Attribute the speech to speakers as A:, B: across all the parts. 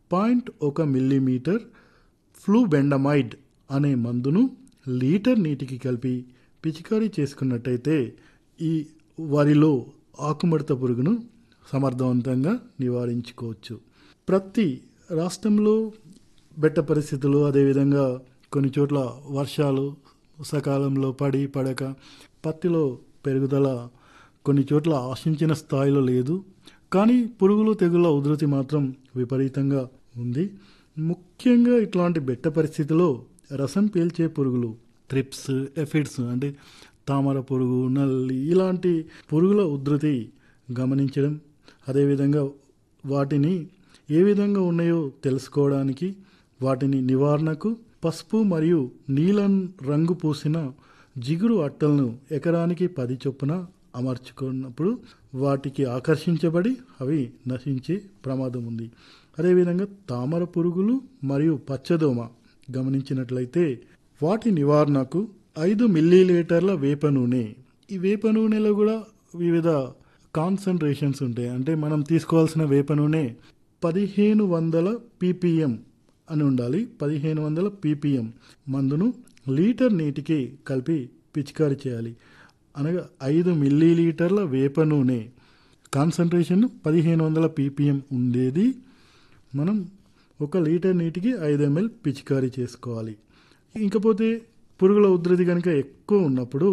A: point ఒక millimetre flubendiamide అనే మందును లీటర్ నీటికి కలిపి పిచికారీ చేసుకున్నట్టయితే ఈ వరిలో ఆకుముడత పురుగును సమర్థవంతంగా నివారించుకోవచ్చు ప్రతి రాష్ట్రంలో బెట్ట పరిస్థితులు అదేవిధంగా కొన్ని చోట్ల వర్షాలు సకాలంలో పడి పడక పత్తిలో పెరుగుదల కొన్ని చోట్ల ఆశించిన స్థాయిలో లేదు కానీ పురుగులు తెగుళ్ళ ఉధృతి మాత్రం విపరీతంగా ఉంది ముఖ్యంగా ఇట్లాంటి బెట్ట పరిస్థితిలో రసం పీల్చే పురుగులు త్రిప్స్ ఎఫిడ్స్ అంటే తామర పురుగు నల్లి ఇలాంటి పురుగుల ఉధృతి గమనించడం అదేవిధంగా వాటిని ఏ విధంగా ఉన్నాయో తెలుసుకోవడానికి వాటిని నివారణకు పసుపు మరియు నీలం రంగు పూసిన జిగురు అట్టలను ఎకరానికి పది చొప్పున అమర్చుకున్నప్పుడు వాటికి ఆకర్షించబడి అవి నశించే ప్రమాదం ఉంది అదేవిధంగా తామర పురుగులు మరియు పచ్చదోమ గమనించినట్లయితే వాటి నివారణకు ఐదు మిల్లీలీటర్ల వేప నూనె ఈ వేప నూనెలో కూడా వివిధ కాన్సన్ట్రేషన్స్ ఉంటాయి అంటే మనం తీసుకోవాల్సిన వేప నూనె పదిహేను వందల పీపీఎం అని ఉండాలి పదిహేను వందల పీపీఎం మందును లీటర్ నీటికి కలిపి పిచికారీ చేయాలి అనగా ఐదు మిల్లీలీటర్ల వేప నూనె కాన్సన్ట్రేషన్ పదిహేను వందల పీపీఎం ఉండేది మనం ఒక లీటర్ నీటికి ఐదు ఎంఎల్ పిచికారీ చేసుకోవాలి ఇంకపోతే పురుగుల ఉధృతి కనుక ఎక్కువ ఉన్నప్పుడు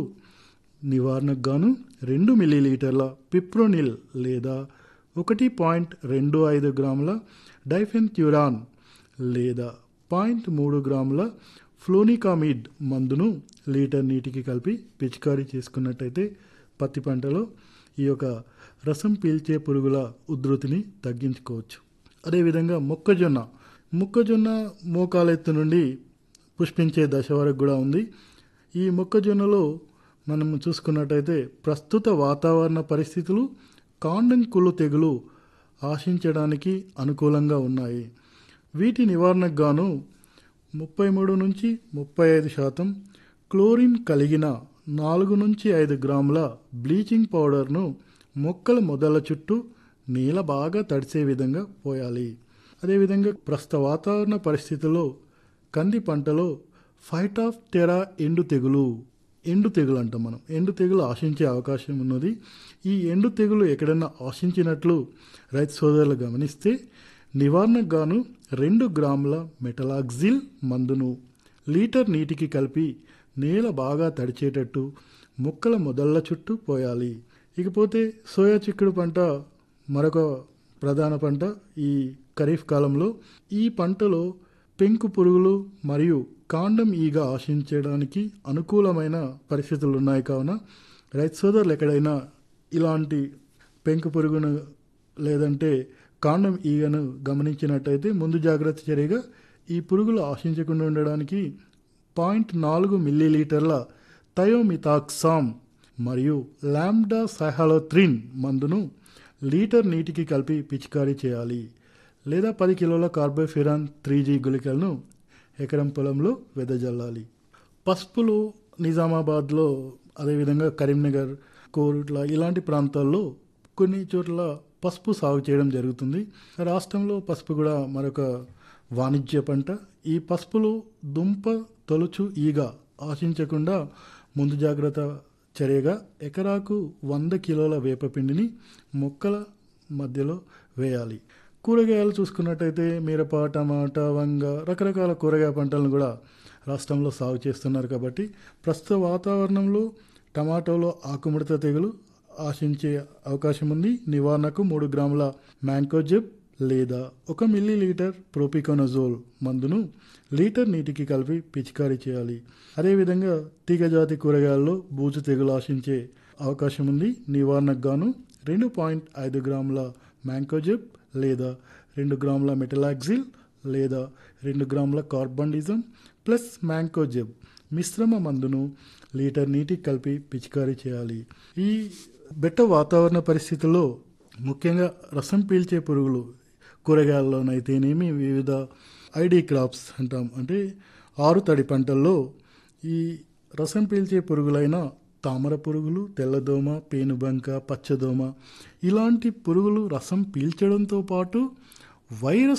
A: నివారణకు గాను రెండు మిల్లీలీటర్ల పిప్రోనిల్ లేదా ఒకటి పాయింట్ రెండు ఐదు గ్రాముల డైఫెన్థ్యూరాన్ లేదా పాయింట్ మూడు గ్రాముల ఫ్లోనికామిడ్ మందును లీటర్ నీటికి కలిపి పిచికారీ చేసుకున్నట్టయితే పత్తి పంటలో ఈ యొక్క రసం పీల్చే పురుగుల ఉధృతిని తగ్గించుకోవచ్చు అదేవిధంగా మొక్కజొన్న మొక్కజొన్న మోకాలెత్తు నుండి పుష్పించే దశ వరకు కూడా ఉంది ఈ మొక్కజొన్నలో మనం చూసుకున్నట్టయితే ప్రస్తుత వాతావరణ పరిస్థితులు కాండం కుళ్ళు తెగులు ఆశించడానికి అనుకూలంగా ఉన్నాయి వీటి నివారణకు గాను ముప్పై మూడు నుంచి ముప్పై ఐదు శాతం క్లోరిన్ కలిగిన నాలుగు నుంచి ఐదు గ్రాముల బ్లీచింగ్ పౌడర్ను మొక్కల మొదల చుట్టూ నీళ్ళ బాగా తడిసే విధంగా పోయాలి అదేవిధంగా ప్రస్తుత వాతావరణ పరిస్థితుల్లో కంది పంటలో ఫైట్ ఆఫ్ టెరా ఎండు తెగులు ఎండు తెగులు అంటాం మనం ఎండు తెగులు ఆశించే అవకాశం ఉన్నది ఈ ఎండు తెగులు ఎక్కడైనా ఆశించినట్లు రైతు సోదరులు గమనిస్తే నివారణకు గాను రెండు గ్రాముల మెటలాక్జిల్ మందును లీటర్ నీటికి కలిపి నేల బాగా తడిచేటట్టు మొక్కల మొదళ్ళ చుట్టూ పోయాలి ఇకపోతే సోయా చిక్కుడు పంట మరొక ప్రధాన పంట ఈ ఖరీఫ్ కాలంలో ఈ పంటలో పెంకు పురుగులు మరియు కాండం ఈగ ఆశించడానికి అనుకూలమైన పరిస్థితులు ఉన్నాయి కావున రైతు సోదరులు ఎక్కడైనా ఇలాంటి పెంకు పురుగును లేదంటే కాండం ఈగను గమనించినట్టయితే ముందు జాగ్రత్త చర్యగా ఈ పురుగులు ఆశించకుండా ఉండడానికి పాయింట్ నాలుగు మిల్లీలీటర్ల థయోమితాక్సామ్ మరియు లాంబ్డా సహాలోత్రిన్ మందును లీటర్ నీటికి కలిపి పిచికారీ చేయాలి లేదా పది కిలోల కార్బోఫిరాన్ త్రీ జీ గుళికలను ఎకరం పొలంలో వెదజల్లాలి పసుపులు నిజామాబాద్లో అదేవిధంగా కరీంనగర్ కోరుట్ల ఇలాంటి ప్రాంతాల్లో కొన్ని చోట్ల పసుపు సాగు చేయడం జరుగుతుంది రాష్ట్రంలో పసుపు కూడా మరొక వాణిజ్య పంట ఈ పసుపులు దుంప తొలుచు ఈగ ఆశించకుండా ముందు జాగ్రత్త చర్యగా ఎకరాకు వంద కిలోల వేపపిండిని మొక్కల మధ్యలో వేయాలి కూరగాయలు చూసుకున్నట్టయితే మిరప టమాటా వంగ రకరకాల కూరగాయ పంటలను కూడా రాష్ట్రంలో సాగు చేస్తున్నారు కాబట్టి ప్రస్తుత వాతావరణంలో టమాటోలో ఆకుముడత తెగులు ఆశించే అవకాశం ఉంది నివారణకు మూడు గ్రాముల మ్యాంకోజెబ్ లేదా ఒక మిల్లీ లీటర్ ప్రోపికోనజోల్ మందును లీటర్ నీటికి కలిపి పిచికారీ చేయాలి అదేవిధంగా తీగజాతి కూరగాయల్లో బూజు తెగులు ఆశించే అవకాశం ఉంది నివారణకు గాను రెండు పాయింట్ ఐదు గ్రాముల మ్యాంకోజెబ్ లేదా రెండు గ్రాముల మెటలాక్సిల్ లేదా రెండు గ్రాముల కార్బండిజం ప్లస్ మ్యాంకోజెబ్ మిశ్రమ మందును లీటర్ నీటికి కలిపి పిచికారీ చేయాలి ఈ బెట్ట వాతావరణ పరిస్థితుల్లో ముఖ్యంగా రసం పీల్చే పురుగులు కూరగాయల్లోనైతేనేమి వివిధ ఐడి క్రాప్స్ అంటాం అంటే ఆరు తడి పంటల్లో ఈ రసం పీల్చే పురుగులైన తామర పురుగులు తెల్లదోమ పేనుబంక పచ్చదోమ ఇలాంటి పురుగులు రసం పీల్చడంతో పాటు వైరస్